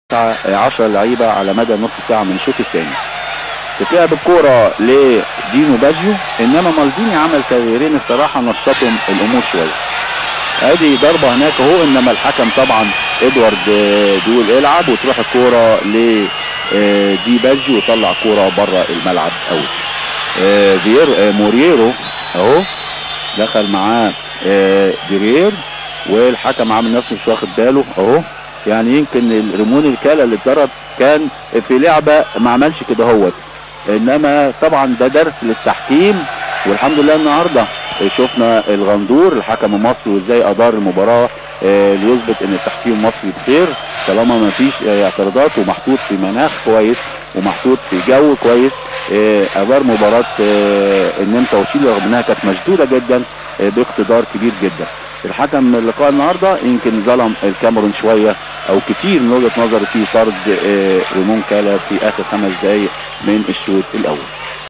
10 لعيبه على مدى نص ساعه من الشوط الثاني تتلعب الكوره لدينو باجيو انما مالديني عمل تغييرين الصراحه نشطهم الامور شويه ادي ضربه هناك اهو انما الحكم طبعا ادوارد بيقول العب وتروح الكوره ل دي باجيو وطلع كوره بره الملعب اوت فيير موريرو اهو دخل معاه ديرير والحكم عامل نفسه مش واخد باله اهو يعني يمكن ريمون الكالا اللي اتضرب كان في لعبه ما عملش كده هوت انما طبعا ده درس للتحكيم والحمد لله النهارده شفنا الغندور الحكم المصري وازاي ادار المباراه ليثبت ان التحكيم المصري بخير طالما ما فيش اعتراضات ومحطوط في مناخ كويس ومحطوط في جو كويس ادار مباراه النمسا وشيلي رغم انها كانت مشدوده جدا باقتدار كبير جدا الحكم اللقاء النهارده يمكن ظلم الكاميرون شويه او كتير من وجهه نظري في طرد ريمون كالا في اخر خمس دقائق من الشوط الاول